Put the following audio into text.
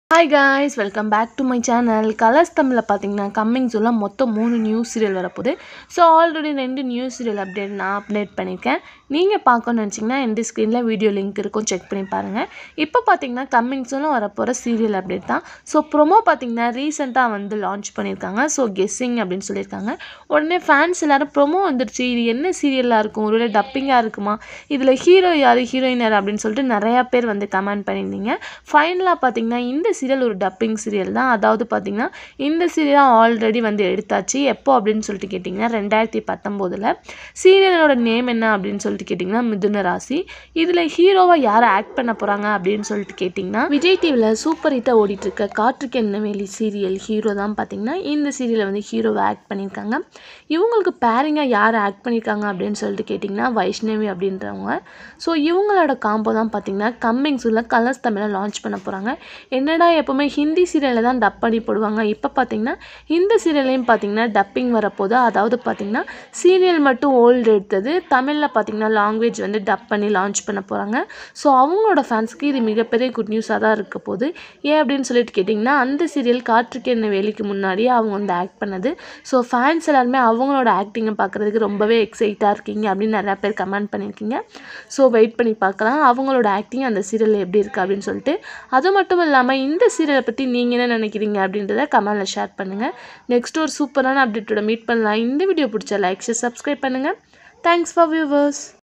hi guys welcome back to my channel Colors தமிழில் பார்த்தீங்கன்னா coming சொல்ல மொத்தம் மூணு நியூஸ் சீரியல் வரப்போகுது ஸோ ஆல்ரெடி ரெண்டு நியூஸ் சீரியல் அப்டேட் நான் அப்டேட் பண்ணியிருக்கேன் நீங்கள் பார்க்கணும்னு நினச்சிங்கன்னா எந்த ஸ்க்ரீனில் வீடியோ லிங்க் இருக்கும் செக் பண்ணி பாருங்கள் இப்போ பார்த்தீங்கன்னா கம்மிங் சொல்ல வரப்போகிற சீரியல் அப்டேட் தான் ஸோ ப்ரொமோ பார்த்தீங்கன்னா ரீசெண்டாக வந்து லான்ச் பண்ணியிருக்காங்க ஸோ கெஸ்ஸிங் அப்படின்னு சொல்லியிருக்காங்க உடனே ஃபேன்ஸ் எல்லாரும் ப்ரொமோ வந்துடுச்சு இது என்ன சீரியலாக இருக்கும் ஒருவேளை டப்பிங்காக இருக்குமா இதில் ஹீரோ யார் ஹீரோயின் யார் அப்படின்னு சொல்லிட்டு நிறையா பேர் வந்து கமெண்ட் பண்ணியிருந்தீங்க ஃபைனலாக பார்த்தீங்கன்னா இந்த சீரியல் ஒரு டப்பிங் சீரியல் தான் அதாவது பார்த்தீங்கன்னா இந்த சீரியல் ஆல்ரெடி வந்து எடுத்தாச்சு எப்போ அப்படின்னு சொல்லிட்டு கேட்டிங்கன்னா ரெண்டாயிரத்தி பத்தொம்போதில் சீரியலோட நேம் என்ன அப்படின்னு சொல்லிட்டு கேட்டிங்கன்னா மிதுன ராசி இதில் ஹீரோவாக யாரை ஆக்ட் பண்ண போகிறாங்க அப்படின்னு சொல்லிட்டு கேட்டிங்கன்னா விஜய் டிவியில் சூப்பர் ஹிட்டாக ஓடிட்டுருக்க காற்றுக்கு என்ன வேலி சீரியல் ஹீரோ தான் பார்த்தீங்கன்னா இந்த சீரியலை வந்து ஹீரோவை ஆக்ட் பண்ணியிருக்காங்க இவங்களுக்கு பேரிங்காக யார் ஆக்ட் பண்ணியிருக்காங்க அப்படின்னு சொல்லிட்டு கேட்டிங்கன்னா வைஷ்ணவி அப்படின்றவங்க ஸோ இவங்களோட காம்போ தான் பார்த்தீங்கன்னா கம்மிங் சூரில் கலர்ஸ் தமிழில் லான்ச் பண்ண போகிறாங்க என்னடா எப்போவுமே ஹிந்தி சீரியலில் தான் டப் பண்ணி போடுவாங்க இப்போ பார்த்தீங்கன்னா இந்த சீரியல்லையும் பார்த்தீங்கன்னா டப்பிங் வரப்போது அதாவது பார்த்தீங்கன்னா சீரியல் மட்டும் ஓல்டு எடுத்தது தமிழில் பார்த்தீங்கன்னா லாங்குவேஜ் வந்து டப் பண்ணி லான்ச் பண்ண போகிறாங்க ஸோ அவங்களோட ஃபேன்ஸ்க்கு இது மிகப்பெரிய குட் நியூஸாக தான் இருக்க போகுது ஏன் அப்படின்னு சொல்லிட்டு கேட்டிங்கன்னா அந்த சீரியல் காற்றுக்கு என்ன வேலைக்கு முன்னாடியே அவங்க வந்து ஆக்ட் பண்ணது ஸோ ஃபேன்ஸ் எல்லாருமே அவங்களோட ஆக்டிங்கை பார்க்குறதுக்கு ரொம்பவே எக்ஸைட்டாக இருக்கீங்க அப்படின்னு நிறையா பேர் கமெண்ட் பண்ணியிருக்கீங்க ஸோ வெயிட் பண்ணி பார்க்கலாம் அவங்களோட ஆக்டிங் அந்த சீரியலில் எப்படி இருக்குது அப்படின்னு சொல்லிட்டு அது மட்டும் இல்லாமல் இந்த சீரியலை பற்றி நீங்கள் என்ன நினைக்கிறீங்க அப்படின்றத கமெண்டில் ஷேர் பண்ணுங்கள் நெக்ஸ்ட் ஒரு சூப்பரான அப்டேட்டோட மீட் பண்ணலாம் இந்த வீடியோ பிடிச்ச லைக்ஸை சப்ஸ்கிரைப் பண்ணுங்கள் தேங்க்ஸ் ஃபார் வியூவர்ஸ்